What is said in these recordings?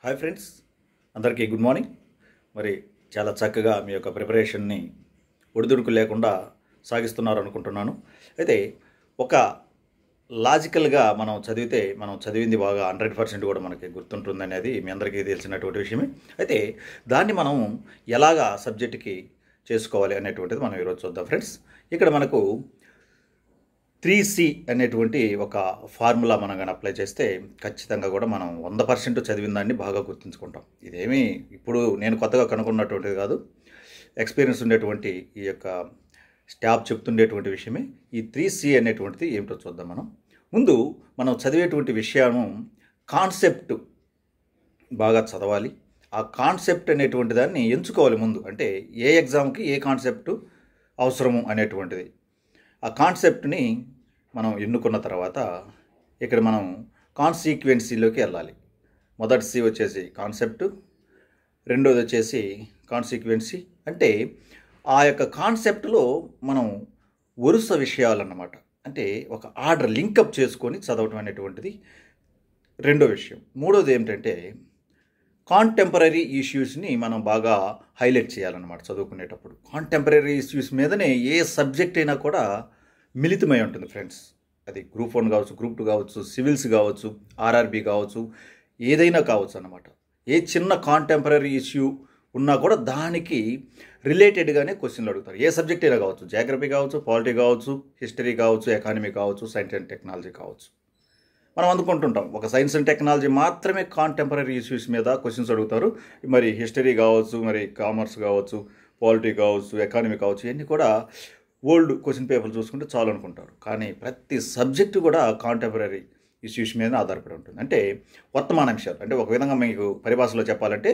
hi friends అందరికీ good morning మరి చాలా చక్కగా మీ యొక్క ప్రిపరేషన్ని ఒడిదుడుకు లేకుండా సాగిస్తున్నారు అనుకుంటున్నాను అయితే ఒక లాజికల్గా మనం చదివితే మనం చదివింది బాగా హండ్రెడ్ పర్సెంట్ కూడా మనకి గుర్తుంటుంది అనేది మీ అందరికీ తెలిసినటువంటి విషయమే అయితే దాన్ని మనం ఎలాగా సబ్జెక్ట్కి చేసుకోవాలి అనేటువంటిది మనం ఈరోజు చూద్దాం ఫ్రెండ్స్ ఇక్కడ మనకు త్రీ సి అనేటువంటి ఒక ఫార్ములా మనం కానీ అప్లై చేస్తే ఖచ్చితంగా కూడా మనం వంద పర్సెంట్ చదివిన దాన్ని బాగా గుర్తుంచుకుంటాం ఇదేమీ ఇప్పుడు నేను కొత్తగా కనుక్కున్నటువంటిది కాదు ఎక్స్పీరియన్స్ ఉండేటువంటి ఈ యొక్క స్టాఫ్ చెప్తుండేటువంటి విషయమే ఈ త్రీ సి అనేటువంటిది ఏమిటో చూద్దాం మనం ముందు మనం చదివేటువంటి విషయం కాన్సెప్ట్ బాగా చదవాలి ఆ కాన్సెప్ట్ అనేటువంటి దాన్ని ఎంచుకోవాలి ముందు అంటే ఏ ఎగ్జామ్కి ఏ కాన్సెప్ట్ అవసరము అనేటువంటిది ఆ కాన్సెప్ట్ని మనం ఎన్నుకున్న తర్వాత ఇక్కడ మనం కాన్సీక్వెన్సీలోకి వెళ్ళాలి మొదటి సి వచ్చేసి కాన్సెప్ట్ రెండోది వచ్చేసి కాన్సీక్వెన్సీ అంటే ఆ యొక్క కాన్సెప్ట్లో మనం వరుస విషయాలన్నమాట అంటే ఒక ఆర్డర్ లింకప్ చేసుకొని చదవటం అనేటువంటిది రెండో విషయం మూడోది ఏమిటంటే కాంటెంపరీ ఇష్యూస్ని మనం బాగా హైలైట్ చేయాలన్నమాట చదువుకునేటప్పుడు కాంటెంపరీ ఇష్యూస్ మీదనే ఏ సబ్జెక్ట్ అయినా కూడా మిళితమై ఉంటుంది ఫ్రెండ్స్ అది గ్రూప్ వన్ కావచ్చు గ్రూప్ టూ కావచ్చు సివిల్స్ కావచ్చు ఆర్ఆర్బి కావచ్చు ఏదైనా కావచ్చు అన్నమాట ఏ చిన్న కాంటెంపరీ ఇష్యూ ఉన్నా కూడా దానికి రిలేటెడ్గానే క్వశ్చన్లు అడుగుతారు ఏ సబ్జెక్ట్ అయినా కావచ్చు జాగ్రఫీ కావచ్చు పాలిటీ కావచ్చు హిస్టరీ కావచ్చు ఎకానమీ కావచ్చు సైన్స్ అండ్ టెక్నాలజీ కావచ్చు మనం అందుకుంటుంటాం ఒక సైన్స్ అండ్ టెక్నాలజీ మాత్రమే కాంటెంపరీ ఇష్యూస్ మీద క్వశ్చన్స్ అడుగుతారు మరి హిస్టరీ కావచ్చు మరి కామర్స్ కావచ్చు పాలిటీ కావచ్చు ఎకానమీ కావచ్చు ఇవన్నీ కూడా ఓల్డ్ క్వశ్చన్ పేపర్లు చూసుకుంటే చాలు అనుకుంటారు కానీ ప్రతి సబ్జెక్టు కూడా కాంటెంపరీ ఇష్యూస్ మీద ఆధారపడి ఉంటుంది అంటే వర్తమానాంశాలు అంటే ఒక విధంగా మీకు పరిభాషలో చెప్పాలంటే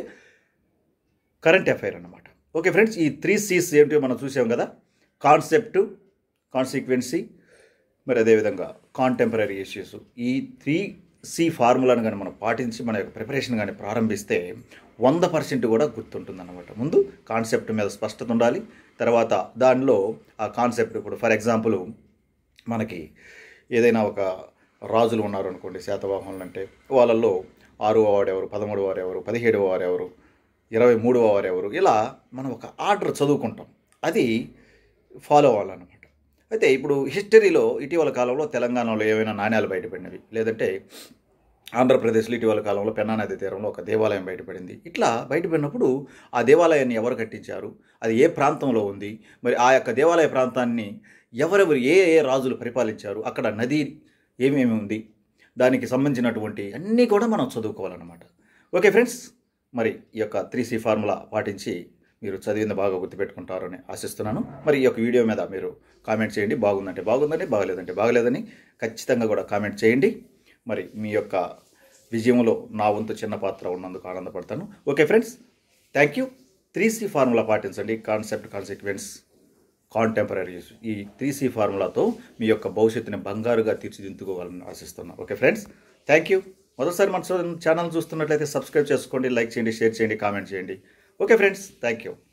కరెంట్ అఫైర్ అన్నమాట ఓకే ఫ్రెండ్స్ ఈ త్రీ సీస్ ఏమిటో మనం చూసాం కదా కాన్సెప్ట్ కాన్సిక్వెన్సీ మరి అదేవిధంగా కాంటెంపరీ ఇష్యూస్ ఈ త్రీ సి ఫార్ములాను కానీ మనం పాటించి మన యొక్క ప్రిపరేషన్ కానీ ప్రారంభిస్తే వంద పర్సెంట్ కూడా గుర్తుంటుందన్నమాట ముందు కాన్సెప్ట్ మీద స్పష్టత ఉండాలి తర్వాత దానిలో ఆ కాన్సెప్ట్ ఇప్పుడు ఫర్ ఎగ్జాంపుల్ మనకి ఏదైనా ఒక రాజులు ఉన్నారు అనుకోండి శాతవాహనులు అంటే వాళ్ళల్లో ఆరవ వాడు ఎవరు పదమూడవ వారు ఎవరు పదిహేడవ వారు ఎవరు ఇరవై మూడవ వారు ఎవరు ఇలా మనం ఒక ఆర్డర్ చదువుకుంటాం అది ఫాలో అవ్వాలన్నమాట అయితే ఇప్పుడు హిస్టరీలో ఇటీవల కాలంలో తెలంగాణలో ఏవైనా నాణ్యాలు బయటపడినవి లేదంటే ఆంధ్రప్రదేశ్లో ఇటీవల కాలంలో పెన్నా నది తీరంలో ఒక దేవాలయం బయటపడింది ఇట్లా బయటపడినప్పుడు ఆ దేవాలయాన్ని ఎవరు కట్టించారు అది ఏ ప్రాంతంలో ఉంది మరి ఆ యొక్క దేవాలయ ప్రాంతాన్ని ఎవరెవరు ఏ ఏ రాజులు పరిపాలించారు అక్కడ నది ఏమేమి ఉంది దానికి సంబంధించినటువంటి అన్నీ కూడా మనం చదువుకోవాలన్నమాట ఓకే ఫ్రెండ్స్ మరి ఈ యొక్క త్రీ సి ఫార్ములా పాటించి మీరు చదివింది బాగా గుర్తుపెట్టుకుంటారని ఆశిస్తున్నాను మరి ఈ యొక్క వీడియో మీద మీరు కామెంట్ చేయండి బాగుందంటే బాగుందని బాగలేదంటే బాగలేదని ఖచ్చితంగా కూడా కామెంట్ చేయండి మరి మీ యొక్క విజయంలో నా వంతు చిన్న పాత్ర ఉన్నందుకు ఆనందపడతాను okay friends thank you three C formula పాటించండి కాన్సెప్ట్ కాన్సిక్వెన్స్ కాంటెంపరీ ఈ త్రీ సి ఫార్ములాతో మీ యొక్క భవిష్యత్తుని బంగారుగా తీర్చిదిద్దుకోవాలని ఆశిస్తున్నాను ఓకే ఫ్రెండ్స్ థ్యాంక్ యూ మొదటిసారి మన ఛానల్ చూస్తున్నట్లయితే సబ్స్క్రైబ్ చేసుకోండి లైక్ చేయండి షేర్ చేయండి కామెంట్ చేయండి ఓకే ఫ్రెండ్స్ థ్యాంక్ యూ